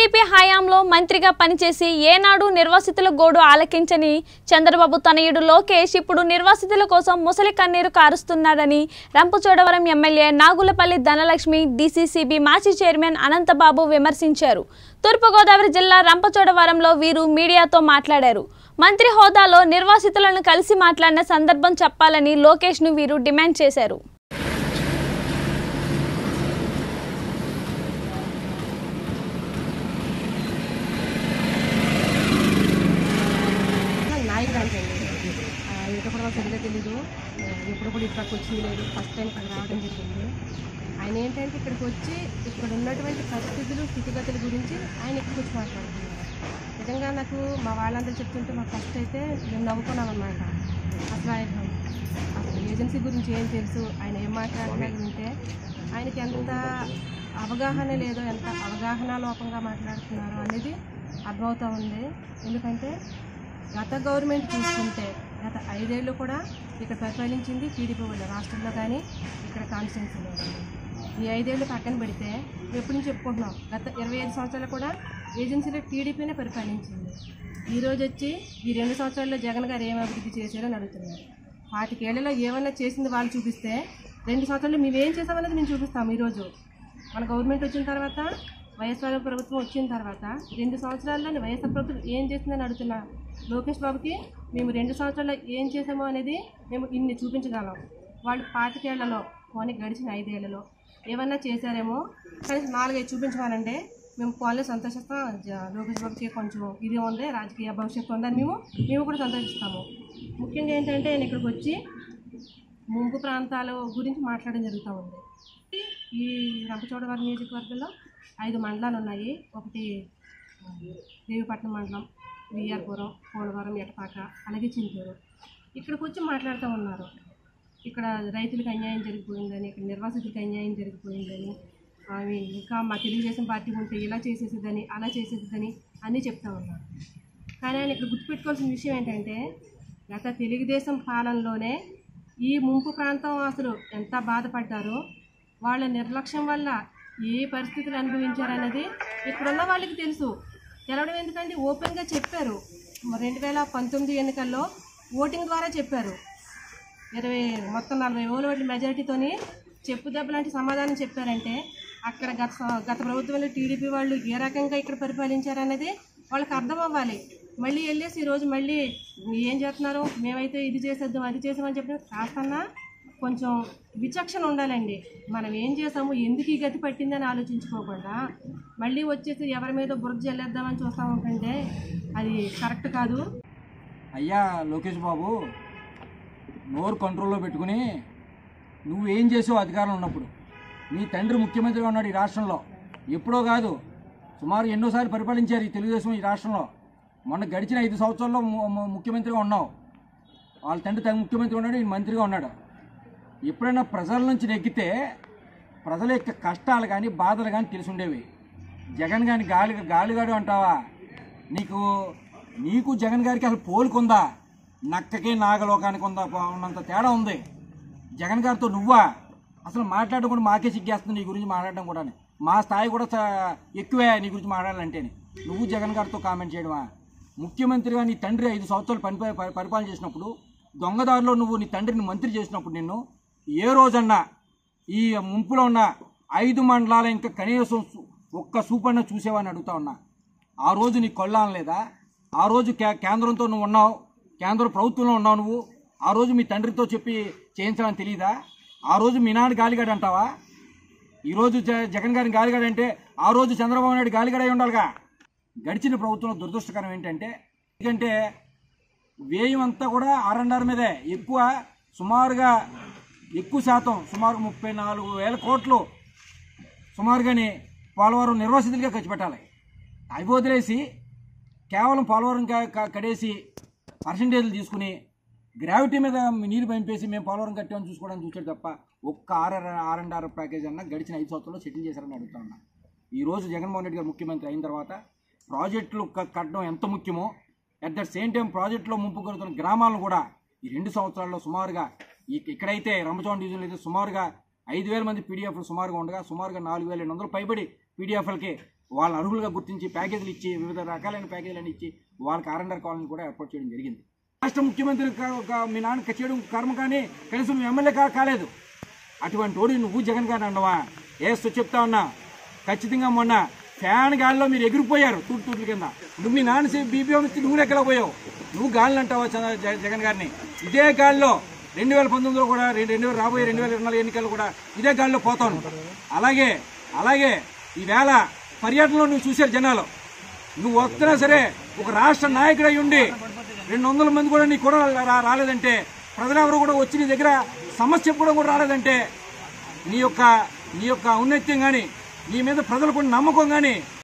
TDP హయాంలో మంత్రిగా పనిచేసి ఏనాడు నిర్వాసితుల గోడు ఆలకించని చంద్రబాబు తనయుడు లోకేష్ ఇప్పుడు నిర్వాసితుల కోసం ముసలి కన్నీరు కారుస్తున్నాడని రంపచోడవరం ఎమ్మెల్యే నాగులపల్లి ధనలక్ష్మి డీసీసీబీ మాజీ చైర్మన్ అనంతబాబు విమర్శించారు తూర్పుగోదావరి జిల్లా రంపచోడవరంలో వీరు మీడియాతో మాట్లాడారు మంత్రి హోదాలో నిర్వాసితులను కలిసి మాట్లాడిన సందర్భం చెప్పాలని లోకేష్ను వీరు డిమాండ్ చేశారు నాయకుడు అంటే ఇంకా కూడా మాకు సరిగ్గా తెలీదు ఆ, ఎప్పుడు కూడా ఇక్కడికి వచ్చింది లేదు ఫస్ట్ టైం ఇక్కడ రావడం జరిగింది ఆయన ఏంటంటే ఇక్కడికి వచ్చి ఇక్కడ ఉన్నటువంటి పరిస్థితులు స్థితిగతుల గురించి ఆయన ఇక్కడికి వచ్చి మాట్లాడుతున్నారు నిజంగా నాకు మా వాళ్ళందరూ చెప్తుంటే మా ఫస్ట్ అయితే మేము నవ్వుకున్నాం అనమాట అసలు ఆయన అసలు ఏజెన్సీ గురించి ఏం తెలుసు ఆయన ఏం మాట్లాడుతున్నారు ఉంటే ఆయనకి ఎంత అవగాహన లేదో ఎంత అవగాహన లోపంగా మాట్లాడుతున్నారో అనేది అర్థమవుతూ ఉంది ఎందుకంటే గత గవర్నమెంట్ చూసుకుంటే గత ఐదేళ్ళు కూడా ఇక్కడ పరిపాలించింది టీడీపీ వాళ్ళు రాష్ట్రంలో కానీ ఇక్కడ కాన్స్టిట్యున్సీలో కానీ ఈ ఐదేళ్ళు పక్కన పెడితే ఎప్పటి నుంచి చెప్పుకుంటున్నాం గత ఇరవై ఐదు సంవత్సరాలు కూడా ఏజెన్సీలో టీడీపీనే పరిపాలించింది ఈ రోజు వచ్చి ఈ రెండు సంవత్సరాల్లో జగన్ గారు ఏం అభివృద్ధి చేశారని అడుగుతున్నారు పాతికేళ్లలో ఏమన్నా చేసింది వాళ్ళు చూపిస్తే రెండు సంవత్సరాలు మేమేం చేసామనేది మేము చూపిస్తాం ఈరోజు మన గవర్నమెంట్ వచ్చిన తర్వాత వైఎస్ఆర్ ప్రభుత్వం వచ్చిన తర్వాత రెండు సంవత్సరాల్లోనే వైఎస్ఆర్ ప్రభుత్వం ఏం చేసిందని అడుగుతున్నా లోకేష్ బాబుకి మేము రెండు సంవత్సరాల్లో ఏం చేసామో అనేది మేము ఇన్ని చూపించగలం వాళ్ళు పాతికేళ్లలో పోనీ గడిచిన ఐదేళ్లలో ఏమన్నా చేశారేమో కనీసం నాలుగైదు చూపించమనండి మేము పోలే సంతోషిస్తాం జ- లోకేష్ బాబుకి కొంచెం ఇది ఉంది రాజకీయ భవిష్యత్తు ఉందని మేము మేము కూడా సంతోషిస్తాము ముఖ్యంగా ఏంటంటే నేను ఇక్కడికి వచ్చి ముంపు ప్రాంతాల గురించి మాట్లాడడం జరుగుతూ ఉంది ఈ రంపచోడవరం నియోజకవర్గంలో ఐదు మండలాలు ఉన్నాయి ఒకటి ఆ, దేవిపట్నం మండలం విఆర్పురం పోలవరం ఎటపాక అలాగే చింతూరు ఇక్కడికి వచ్చి మాట్లాడుతూ ఉన్నారు ఇక్కడ రైతులకు అన్యాయం జరిగిపోయిందని ఇక్కడ నిర్వాసితులకు అన్యాయం జరిగిపోయిందని అవి ఇంకా మా తెలుగుదేశం పార్టీ ఉంటే ఇలా చేసేసేదని అలా చేసేసేదని అన్నీ చెప్తా ఉన్నారు కానీ ఆయన ఇక్కడ గుర్తుపెట్టుకోవాల్సిన విషయం ఏంటంటే గత తెలుగుదేశం పాలనలోనే ఈ ముంపు ప్రాంతం అసలు ఎంత బాధపడ్డారో వాళ్ళ నిర్లక్ష్యం వల్ల ఏ పరిస్థితులు అనుభవించారన్నది ఇక్కడున్న వాళ్ళకి తెలుసు తెలవడం ఎందుకంటే ఓపెన్గా చెప్పారు రెండు వేల పంతొమ్మిది ఎన్నికల్లో ఓటింగ్ ద్వారా చెప్పారు ఇరవై మొత్తం నలభై ఓట్ల ఓట్ల మెజారిటీతోని చెప్పు దెబ్బ లాంటి సమాధానం చెప్పారంటే అక్కడ గత స- గత ప్రభుత్వంలో టీడీపీ వాళ్ళు ఏ రకంగా ఇక్కడ పరిపాలించారనేది వాళ్ళకి అర్థం అవ్వాలి మళ్ళీ వెళ్ళేసి ఈరోజు మళ్ళీ ఏం చేస్తున్నారు మేమైతే ఇది చేసేద్దాం అది చేసామని చెప్పి కాస్తన్నా కొంచెం విచక్షణ ఉండాలండి మనం ఏం చేసాము ఎందుకు ఈ గతి పట్టిందని ఆలోచించుకోకుండా మళ్ళీ వచ్చేసి ఎవరి మీద బురద జల్లేద్దామని చూస్తూ ఉంటుంటే అది కరెక్ట్ కాదు అయ్యా లోకేష్ బాబు నోరు కంట్రోల్లో పెట్టుకుని నువ్వేం చేసావు అధికారంలో ఉన్నప్పుడు నీ తండ్రి ముఖ్యమంత్రిగా ఉన్నాడు ఈ రాష్ట్రంలో ఎప్పుడో కాదు సుమారు ఎన్నోసార్లు పరిపాలించారు ఈ తెలుగుదేశం ఈ రాష్ట్రంలో మొన్న గడిచిన ఐదు సంవత్సరాల్లో ము- ము- ముఖ్యమంత్రిగా ఉన్నావు వాళ్ళ తండ్రి తన ముఖ్యమంత్రి ఉన్నాడు ఈయన మంత్రిగా ఉన్నాడు ఎప్పుడైనా ప్రజల నుంచి నెగ్గితే ప్రజల యొక్క కష్టాలు కానీ బాధలు కానీ తెలిసి ఉండేవి జగన్ గాని గాలి గాలిగాడు అంటావా నీకు నీకు జగన్ గారికి అసలు పోలికుందా నక్కకి నాగలోకానికి ఉందా ఉన్నంత తేడా ఉంది జగన్ గారితో నువ్వా అసలు మాట్లాడడం కూడా మాకే సిగ్గేస్తుంది నీ గురించి మాట్లాడడం కూడా మా స్థాయి కూడా చా- ఎక్కువే నీ గురించి మాట్లాడాలంటేనే నువ్వు జగన్ గారితో కామెంట్ చేయడమా ముఖ్యమంత్రిగా నీ తండ్రి ఐదు సంవత్సరాలు పని పరి- పరిపాలన చేసినప్పుడు దొంగదారిలో నువ్వు నీ తండ్రిని మంత్రి చేసినప్పుడు నిన్ను ఏ రోజన్నా ఈ ముంపులో ఉన్న ఐదు మండలాల ఇంకా కనీసం సు- ఒక్క సూపర్ణ చూసేవాని అడుగుతా ఉన్నా ఆ రోజు నీ కొల్లాం లేదా ఆ రోజు కే కేంద్రంతో నువ్వు ఉన్నావు కేంద్ర ప్రభుత్వంలో ఉన్నావు నువ్వు ఆ రోజు మీ తండ్రితో చెప్పి చేయించాలని తెలియదా ఆ రోజు మీ నాన్న గాలిగాడు అంటావా ఈరోజు జ జగన్ గారిని గాలిగాడు అంటే ఆ రోజు చంద్రబాబు నాయుడు గాలిగాడు అయి ఉండాలిగా గడిచిన ప్రభుత్వంలో దురదృష్టకరం ఏంటంటే ఎందుకంటే వ్యయం అంతా కూడా ఆర్ అండ్ ఆర్ మీదే ఎక్కువ సుమారుగా ఎక్కువ శాతం సుమారు ముప్పై నాలుగు వేల కోట్లు సుమారుగానే పోలవరం నిర్వాసితులుగా ఖర్చు పెట్టాలి అవి వదిలేసి కేవలం పోలవరం క- క- కడేసి పర్సంటేజ్లు తీసుకుని గ్రావిటీ మీద నీరు పంపేసి మేము పోలవరం కట్టామని చూసుకోవడానికి చూసాడు తప్ప ఒక్క R R R and R package అన్న గడిచిన ఐదు సంవత్సరాల్లో సెటిల్ చేశారని అడుగుతా ఉన్నా ఈ రోజు జగన్మోహన్ రెడ్డి గారు ముఖ్యమంత్రి అయిన తర్వాత ప్రాజెక్టులు క- కట్టడం ఎంత ముఖ్యమో అట్ ద సేమ్ టైం ప్రాజెక్టులో ముంపు కొడుతున్న గ్రామాలను కూడా ఈ రెండు సంవత్సరాల్లో సుమారుగా ఈ ఇక్కడైతే రంపచోడవరం డివిజన్లో అయితే సుమారుగా ఐదు వేల మంది పీడిఎఫ్లు సుమారుగా ఉండగా సుమారుగా నాలుగు వేల ఎనిమిది వందలు పైబడి పీడిఎఫ్లకి వాళ్ళ అర్హులుగా గుర్తించి ప్యాకేజీలు ఇచ్చి వివిధ రకాలైన ప్యాకేజీలను ఇచ్చి వాళ్ళకి ఆర్ఎండర్ కాలనీ కూడా ఏర్పాటు చేయడం జరిగింది రాష్ట్ర ముఖ్యమంత్రి కా- కా- మీ నాన్న చేయడం కర్మ కానీ కనీసం నువ్వు ఎమ్మెల్యే కా కాలేదు అటువంటి వాడు నువ్వు జగన్ గారు అన్నవా ఏస్తూ చెప్తా ఉన్నా ఖచ్చితంగా మొన్న ఫ్యాన్ గాలిలో మీరు ఎగిరిపోయారు తూటు తూట్ల కింద నువ్వు మీ నాన్న బీపీఎం ఇచ్చి నువ్వు ఎక్కడ పోయావు నువ్వు గాలిని అంటావా చంద్ర- జ- జగన్ గారిని ఇదే గాలిలో రెండు వేల పంతొమ్మిదిలో కూడా రెండు రెండు వేల రాబోయే రెండు వేల ఇరవై నాలుగు ఎన్నికల్లో కూడా ఇదే గాలిలో పోతాను అలాగే అలాగే ఈవేళ పర్యటనలో నువ్వు చూశారు జనాలు నువ్వు వస్తున్నా సరే ఒక రాష్ట్ర నాయకుడై ఉండి రెండు వందల మంది కూడా నీ కూడా రా- రాలేదంటే ప్రజలెవరు కూడా వచ్చి నీ దగ్గర సమస్య చెప్పుకోవడం కూడా రాలేదంటే నీ యొక్క నీ యొక్క ఔన్నత్యం కానీ నీ మీద ప్రజలకు ఉన్న నమ్మకం కానీ